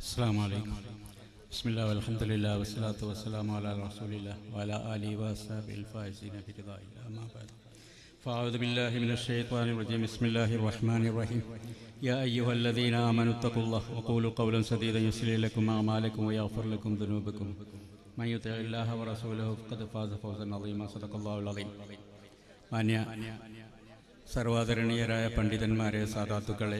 السلام عليكم بسم الله والحمد لله والصلاة والسلام على رسول الله وعلى آله وأصحابه الفائزين برضا الله أما بعد فأعوذ بالله من الشيطان الرجيم بسم الله الرحمن الرحيم يا أيها الذين آمنوا اتقوا الله وقولوا قولا سديدا يصلح لكم أعمالكم ويغفر لكم ذنوبكم من يطع الله ورسوله فقد فاز فوزا عظيما صدق الله العظيم മാന്യ സർവാദരണീയരായ പണ്ഡിതന്മാരെ സാധാത്തുക്കളെ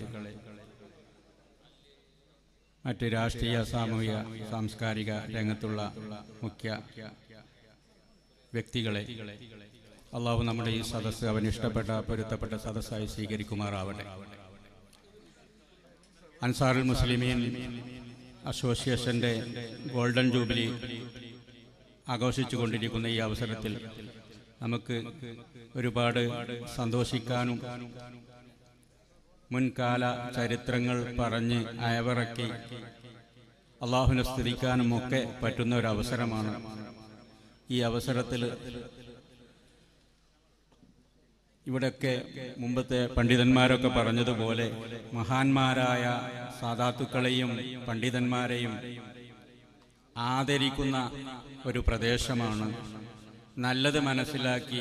മറ്റ് രാഷ്ട്രീയ സാമൂഹിക സാംസ്കാരിക രംഗത്തുള്ള മുഖ്യ വ്യക്തികളെ അള്ളാഹു നമ്മുടെ ഈ സദസ്സ് അവൻ ഇഷ്ടപ്പെട്ട പൊരുത്തപ്പെട്ട സദസ്സായി സ്വീകരിക്കുമാറാവട്ടെ അൻസാറുൽ മുസ്ലിമീൻ അസോസിയേഷന്റെ ഗോൾഡൻ ജൂബിലി ആഘോഷിച്ചുകൊണ്ടിരിക്കുന്ന ഈ അവസരത്തിൽ നമുക്ക് ഒരുപാട് സന്തോഷിക്കാനും മുൻകാല ചരിത്രങ്ങൾ പറഞ്ഞ് അയവിറക്കി അള്ളാഹുവിനെ സ്തുതിക്കാനും ഒക്കെ പറ്റുന്ന ഒരു അവസരമാണ് ഈ അവസരത്തിൽ ഇവിടെയൊക്കെ മുമ്പത്തെ പണ്ഡിതന്മാരൊക്കെ പറഞ്ഞതുപോലെ മഹാന്മാരായ സാധാത്തുക്കളെയും പണ്ഡിതന്മാരെയും ആദരിക്കുന്ന ഒരു പ്രദേശമാണ് നല്ലത് മനസ്സിലാക്കി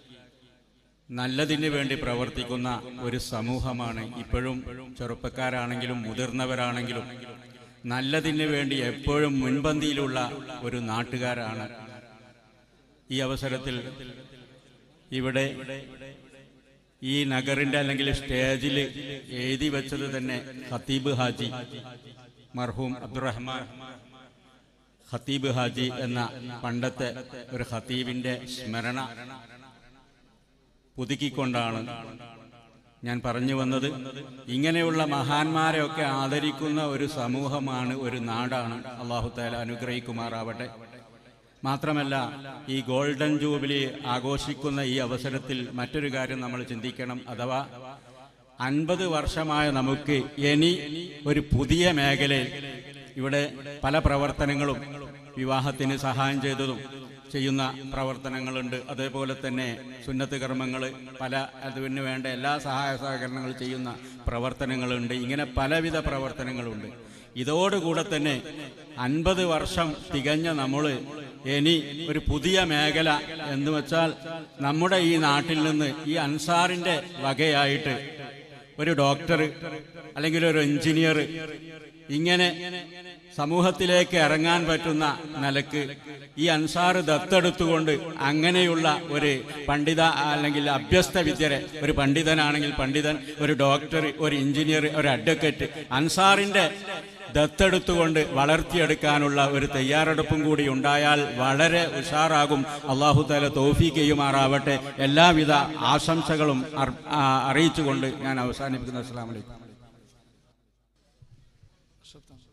നല്ലതിന് വേണ്ടി പ്രവർത്തിക്കുന്ന ഒരു സമൂഹമാണ് ഇപ്പോഴും ചെറുപ്പക്കാരാണെങ്കിലും മുതിർന്നവരാണെങ്കിലും നല്ലതിന് വേണ്ടി എപ്പോഴും മുൻപന്തിയിലുള്ള ഒരു നാട്ടുകാരാണ് ഈ അവസരത്തിൽ ഇവിടെ ഈ നഗറിന്റെ അല്ലെങ്കിൽ സ്റ്റേജിൽ എഴുതി വെച്ചത് തന്നെ ഖത്തീബ് ഹാജി മർഹൂം അബ്ദുറഹ്മാൻ ഖത്തീബ് ഹാജി എന്ന പണ്ടത്തെ ഒരു ഖത്തീബിന്റെ സ്മരണ പുതുക്കിക്കൊണ്ടാണ് ഞാൻ പറഞ്ഞു വന്നത് ഇങ്ങനെയുള്ള മഹാന്മാരെയൊക്കെ ആദരിക്കുന്ന ഒരു സമൂഹമാണ് ഒരു നാടാണ് അള്ളാഹു താല അനുഗ്രഹിക്കുമാറാവട്ടെ മാത്രമല്ല ഈ ഗോൾഡൻ ജൂബിലി ആഘോഷിക്കുന്ന ഈ അവസരത്തിൽ മറ്റൊരു കാര്യം നമ്മൾ ചിന്തിക്കണം അഥവാ അൻപത് വർഷമായ നമുക്ക് ഇനി ഒരു പുതിയ മേഖലയിൽ ഇവിടെ പല പ്രവർത്തനങ്ങളും വിവാഹത്തിന് സഹായം ചെയ്തതും ചെയ്യുന്ന പ്രവർത്തനങ്ങളുണ്ട് അതേപോലെ തന്നെ സുന്നത്ത് കർമ്മങ്ങൾ പല അതിന് വേണ്ട എല്ലാ സഹായ സഹകരണങ്ങൾ ചെയ്യുന്ന പ്രവർത്തനങ്ങളുണ്ട് ഇങ്ങനെ പലവിധ പ്രവർത്തനങ്ങളുണ്ട് ഇതോടുകൂടെ തന്നെ അൻപത് വർഷം തികഞ്ഞ നമ്മൾ ഇനി ഒരു പുതിയ മേഖല എന്ന് വെച്ചാൽ നമ്മുടെ ഈ നാട്ടിൽ നിന്ന് ഈ അൻസാറിന്റെ വകയായിട്ട് ഒരു ഡോക്ടർ അല്ലെങ്കിൽ ഒരു എഞ്ചിനീയർ ഇങ്ങനെ സമൂഹത്തിലേക്ക് ഇറങ്ങാൻ പറ്റുന്ന നിലക്ക് ഈ അൻസാർ ദത്തെടുത്തുകൊണ്ട് അങ്ങനെയുള്ള ഒരു പണ്ഡിത അല്ലെങ്കിൽ അഭ്യസ്ത വിദ്യരെ ഒരു പണ്ഡിതനാണെങ്കിൽ പണ്ഡിതൻ ഒരു ഡോക്ടർ ഒരു എഞ്ചിനീയർ ഒരു അഡ്വക്കേറ്റ് അൻസാറിന്റെ ദത്തെടുത്തുകൊണ്ട് വളർത്തിയെടുക്കാനുള്ള ഒരു തയ്യാറെടുപ്പും കൂടി ഉണ്ടായാൽ വളരെ ഉഷാറാകും അള്ളാഹു താല തോഫി ചെയ്യുമാറാവട്ടെ എല്ലാവിധ ആശംസകളും അറിയിച്ചുകൊണ്ട് ഞാൻ അവസാനിപ്പിക്കുന്നു അസ്സാം വലൈക്കും